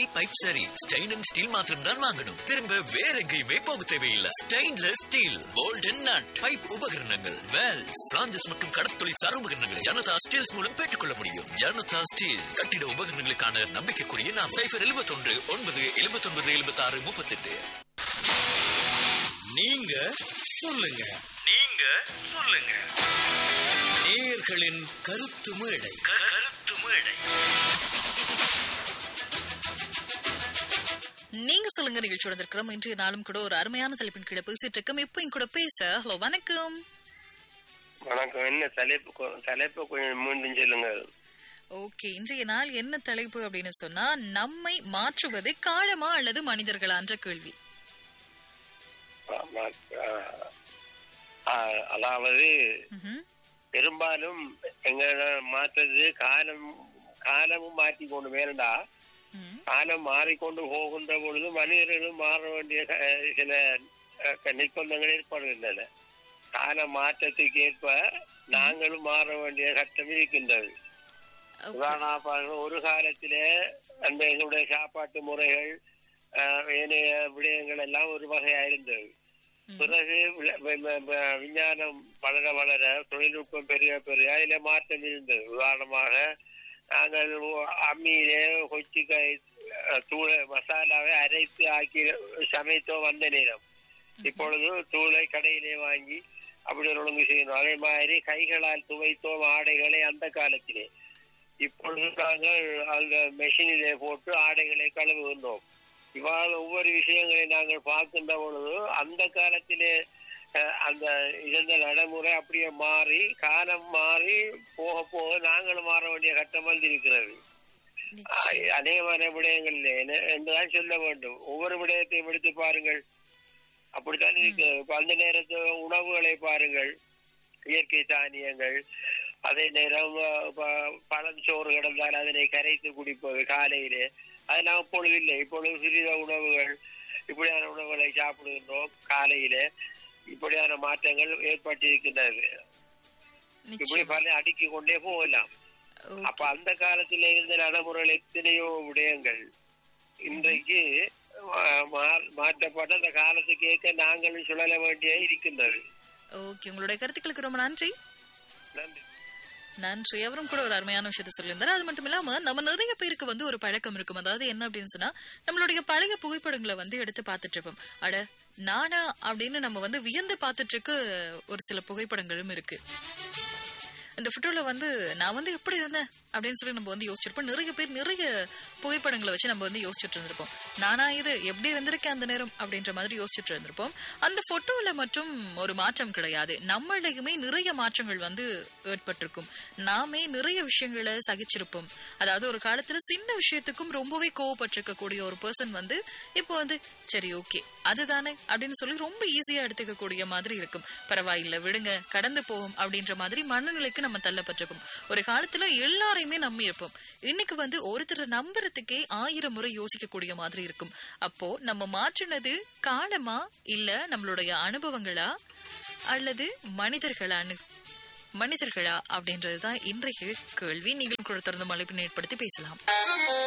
Pipe சரி stain and Steeles மாத்திரம் தான் வாங்கணும் திரும்ப வேற எங்கேயுமே போக தேவையில்லை stainless steel bolt and nut pipe உபகரணங்கள் வேல்ஸ் பிளாஞ்சஸ் மற்றும் கடற்தொழில் சார் உபகரணங்களை ஜனதா ஸ்டீல்ஸ் மூலம் பெற்றுக்கொள்ள முடியும் ஜனதா ஸ்டீல் கட்டிட உபகரணங்களுக்கான நம்பிக்கைக்குரிய நாம் சைபர் எழுபத்தொன்று ஒன்பது எழுபத்தொன்பது எழுபத்தி ஆறு முப்பத்தெட்டு நீங்க சொல்லுங்க நீங்க சொல்லுங்க நேயர்களின் கருத்து மேடை கருத்து மேடை நீங்க சொல்லுங்க நிகழ்ச்சியோட இருக்கிறோம் இன்றைய நாளும் கூட ஒரு அருமையான தலைப்பின் கீழே பேசிட்டு இருக்கோம் இப்போ என் கூட பேச ஹலோ வணக்கம் வணக்கம் என்ன தலைப்பு கொ- தலைப்பு கொஞ்சம் மீண்டும் சொல்லுங்க ஓகே இன்றைய நாள் என்ன தலைப்பு அப்படின்னு சொன்னா நம்மை மாற்றுவது காலமா அல்லது மனிதர்களான்ற கேள்வி ஆமா, ஆ, ஆ, அதாவது ம்ஹும். பெரும்பாலும் எங்களை மாற்றுறது காலம் காலமும் மாற்றி கொண்டு வேண்டா ம். காலம் மாறிக்கொண்டு போகின்ற பொழுது மனிதர்களும் மாற வேண்டிய க- சில அஹ், நிர்பந்தங்கள் ஏற்படுகின்றன கால மாற்றத்துக்கு ஏற்ப நாங்களும் மாற வேண்டிய கட்டம் இருக்கின்றது Okay. உதாரணமாக ஒரு காலத்திலே அந்த எங்களுடைய சாப்பாட்டு முறைகள் ஆஹ், ஏனைய விடயங்கள் எல்லாம் ஒரு வகையா இருந்தது பிறகு வி- வி- வி- விஞ்ஞானம் வளர வளர தொழில்நுட்பம் பெரிய பெரிய அதில மாற்றம் இருந்தது உதாரணமாக நாங்கள் ஒ- அம்மியிலே கொச்சிக்காய் அஹ், தூளை மசாலாவை அரைத்து ஆக்கி சமைத்தோம் வந்த நேரம் இப்பொழுது தூளை கடையிலே வாங்கி அப்படி ஒரு ஒழுங்கு செய்யணும் அதே மாதிரி கைகளால் துவைத்தோம் ஆடைகளை அந்த காலத்திலே இப்பொழுது நாங்கள் அந்த மெஷினிலே போட்டு ஆடைகளை கழுவுகின்றோம் இவ்வாறு ஒவ்வொரு விஷயங்களை நாங்கள் பார்க்கின்ற பொழுது அந்த காலத்திலே அஹ், அந்த இருந்த நடைமுறை அப்படியே மாறி காலம் மாறி போக போக நாங்களும் மாற வேண்டிய கட்டம் வந்திருக்கிறது அஹ், அநேகமான விடயங்களில் என்ன- என்றுதான் சொல்ல வேண்டும் ஒவ்வொரு விடயத்தையும் எடுத்து பாருங்கள் அப்படித்தான் இருக்கிறது இப்ப அந்த நேரத்து உணவுகளை பாருங்கள் இயற்கை தானியங்கள் அதே நேரம் அஹ், ப- பழம் சோறு கிடந்தால் அதனை கரைத்து குடிப்பது காலையிலே அதெல்லாம் இப்பொழுது இல்லை இப்பொழுது சிறித உணவுகள் இப்படியான உணவுகளை சாப்பிடுகின்றோம் காலையிலே இப்படியான மாற்றங்கள் ஏற்பட்டிருக்கின்றது இப்படி நிச்சயம். பல அடுக்கி கொண்டே போகலாம் Okay. அப்ப அந்த காலத்துல இருந்த நடைமுறைகள் எத்தனையோ விடயங்கள் இன்றைக்கு மா- மா- மாற்றப்பட்ட அந்த காலத்துக்கு ஏற்க நாங்களும் சுழல வேண்டிய இருக்கின்றது ஓகே உங்களுடைய கருத்துக்களுக்கு ரொம்ப நன்றி நன்றி நன்றி அவரும் கூட ஒரு அருமையான விஷயத்த சொல்லியிருந்தாரு அது மட்டும் இல்லாம நம்ம நிறைய பேருக்கு வந்து ஒரு பழக்கம் இருக்கும் அதாவது என்ன அப்படின்னு சொன்னா நம்மளுடைய பழைய புகைப்படங்களை வந்து எடுத்து பார்த்துட்டு இருப்போம் அட நானா அப்படின்னு நம்ம வந்து வியந்து பார்த்துட்டு இருக்க ஒரு சில புகைப்படங்களும் இருக்கு இந்த போட்டோல வந்து நான் வந்து எப்படி இருந்தேன் அப்படின்னு சொல்லி நம்ம வந்து யோசிச்சிருப்போம் நிறைய பேர் நிறைய புகைப்படங்களை வச்சு நம்ம வந்து யோசிச்சுட்டு இருந்திருப்போம் நானா இது எப்படி இருந்திருக்கேன் அந்த நேரம் அப்படின்ற மாதிரி யோசிச்சுட்டு இருந்திருப்போம் அந்த போட்டோல மட்டும் ஒரு மாற்றம் கிடையாது நம்மளையுமே நிறைய மாற்றங்கள் வந்து ஏற்பட்டிருக்கும் நாமே நிறைய விஷயங்களை சகிச்சிருப்போம் அதாவது ஒரு காலத்துல சின்ன விஷயத்துக்கும் ரொம்பவே கோவப்பட்டிருக்க கூடிய ஒரு பர்சன் வந்து இப்போ வந்து சரி ஓகே அதுதானே அப்படின்னு சொல்லி ரொம்ப ஈஸியா எடுத்துக்க கூடிய மாதிரி இருக்கும் பரவாயில்ல விடுங்க கடந்து போகும் அப்படின்ற மாதிரி மனநிலைக்கு நம்ம தள்ளப்பட்டிருப்போம் ஒரு காலத்துல எல்லாரையுமே நம்பி இருப்போம் இன்னைக்கு வந்து ஒருத்தரை நம்புறதுக்கே ஆயிரம் முறை யோசிக்கக்கூடிய மாதிரி இருக்கும் அப்போ நம்ம மாற்றினது காலமா இல்ல நம்மளுடைய அனுபவங்களா அல்லது மனிதர்களான்னு மனிதர்களா அப்படின்றதுதான் இன்றைய கேள்வி நீங்களும் கூட தொடர்ந்து மலைப்பினை ஏற்படுத்தி பேசலாம்